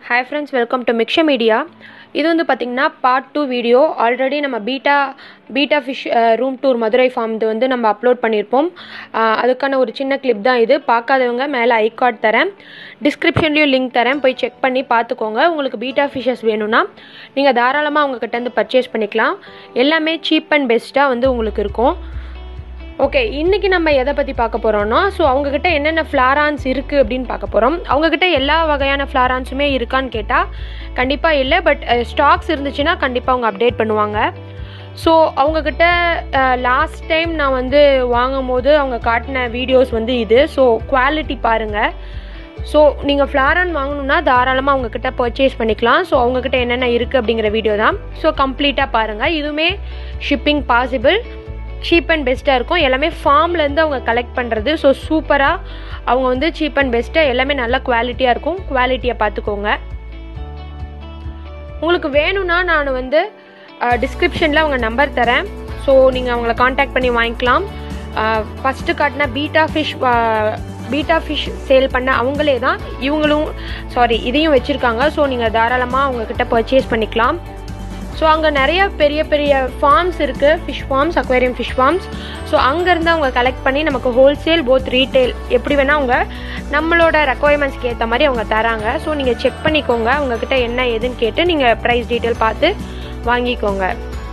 hi friends welcome to மிக்ஷ media இது வந்து பார்த்திங்கன்னா பார்ட் டூ வீடியோ ஆல்ரெடி நம்ம betta betta fish room tour Madurai farm இது வந்து நம்ம அப்லோட் பண்ணியிருப்போம் அஹ், அதுக்கான ஒரு சின்ன கிளிப் தான் இது பார்க்காதவங்க மேலே ஐ கார்டு தரேன் டிஸ்கிரிப்ஷன்லேயும் லிங்க் தரேன் போய் செக் பண்ணி பார்த்துக்கோங்க உங்களுக்கு பீட்டா ஃபிஷஸ் வேணும்னா நீங்கள் தாராளமாக அவங்கக்கிட்ட இருந்து பர்ச்சேஸ் பண்ணிக்கலாம் எல்லாமே சீப் அண்ட் பெஸ்ட்டாக வந்து உங்களுக்கு இருக்கும் ஓகே இன்னைக்கு நம்ம எதை பற்றி பார்க்க போகிறோம்னா ஸோ அவங்கக்கிட்ட என்னென்ன ஃப்ளாரான்ஸ் இருக்குது அப்படின்னு பார்க்க போகிறோம் அவங்கக்கிட்ட எல்லா வகையான ஃப்ளாரான்ஸுமே இருக்கான்னு கேட்டால் கண்டிப்பாக இல்லை பட் ஸ்டாக்ஸ் இருந்துச்சுன்னா கண்டிப்பாக அவங்க அப்டேட் பண்ணுவாங்க ஸோ அவங்கக்கிட்ட லாஸ்ட் டைம் நான் வந்து வாங்கும் போது அவங்க காட்டின வீடியோஸ் வந்து இது ஸோ குவாலிட்டி பாருங்கள் ஸோ நீங்கள் ஃப்ளாரான் வாங்கணும்னா தாராளமாக அவங்கக்கிட்ட பர்ச்சேஸ் பண்ணிக்கலாம் ஸோ அவங்கக்கிட்ட என்னென்ன இருக்குது அப்படிங்கிற வீடியோ தான் ஸோ கம்ப்ளீட்டாக பாருங்கள் இதுவுமே ஷிப்பிங் பாசிபிள் சீப் அண்ட் பெஸ்ட்டாக இருக்கும் எல்லாமே ஃபார்ம்லேருந்து அவங்க கலெக்ட் பண்ணுறது ஸோ சூப்பராக அவங்க வந்து சீப் அண்ட் பெஸ்ட்டாக எல்லாமே நல்ல குவாலிட்டியாக இருக்கும் குவாலிட்டியை பார்த்துக்கோங்க உங்களுக்கு வேணும்னா நான் வந்து டிஸ்கிரிப்ஷனில் அவங்க நம்பர் தரேன் ஸோ நீங்கள் அவங்கள காண்டாக்ட் பண்ணி வாங்கிக்கலாம் ஃபஸ்ட்டு காட்டின betta fish betta fish sale பண்ண அவங்களே தான் இவங்களும் சாரி இதையும் வச்சுருக்காங்க ஸோ நீங்கள் தாராளமாக அவங்கக்கிட்ட பர்ச்சேஸ் பண்ணிக்கலாம் ஸோ அங்கே நிறைய பெரிய பெரிய ஃபார்ம்ஸ் இருக்குது fish farms aquarium fish farms so அங்கேருந்து அவங்க கலெக்ட் பண்ணி நமக்கு ஹோல்சேல் போத் ரீட்டைல் எப்படி வேணால் அவங்க நம்மளோட ரெக்குவயர்மெண்ட்ஸ்க்கு ஏற்ற மாதிரி அவங்க தராங்க ஸோ நீங்கள் செக் பண்ணிக்கோங்க அவங்கக்கிட்ட என்ன ஏதுன்னு கேட்டு நீங்கள் ப்ரைஸ் டீட்டெயில் பார்த்து வாங்கிக்கோங்க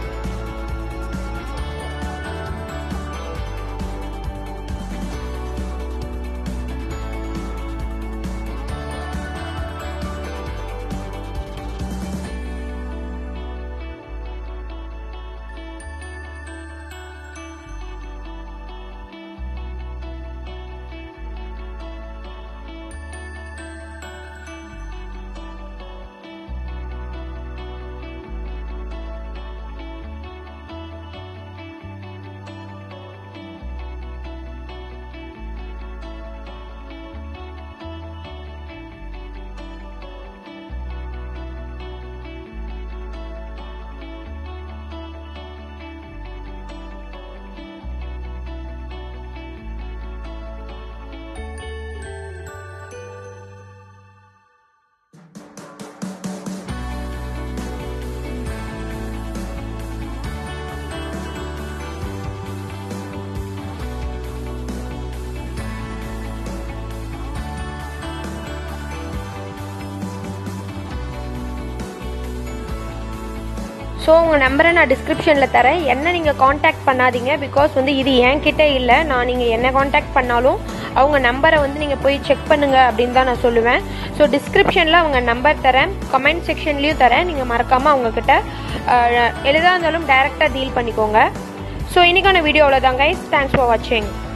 ஸோ உங்கள் நம்பரை நான் டிஸ்கிரிப்ஷனில் தரேன் என்ன நீங்கள் காண்டாக்ட் பண்ணாதீங்க பிகாஸ் வந்து இது என்கிட்ட இல்லை நான் நீங்கள் என்ன காண்டாக்ட் பண்ணாலும் அவங்க நம்பரை வந்து நீங்கள் போய் செக் பண்ணுங்கள் அப்படின்னு தான் நான் சொல்லுவேன் ஸோ டிஸ்கிரிப்ஷனில் அவங்க நம்பர் தரேன் கமெண்ட் செக்ஷன்லேயும் தரேன் நீங்கள் மறக்காமல் அவங்கக்கிட்ட எளிதாக இருந்தாலும் டைரெக்டாக டீல் பண்ணிக்கோங்க ஸோ இன்றைக்கான வீடியோ அவ்வளோதான் கைஸ் தேங்க்ஸ் ஃபார் வாட்சிங்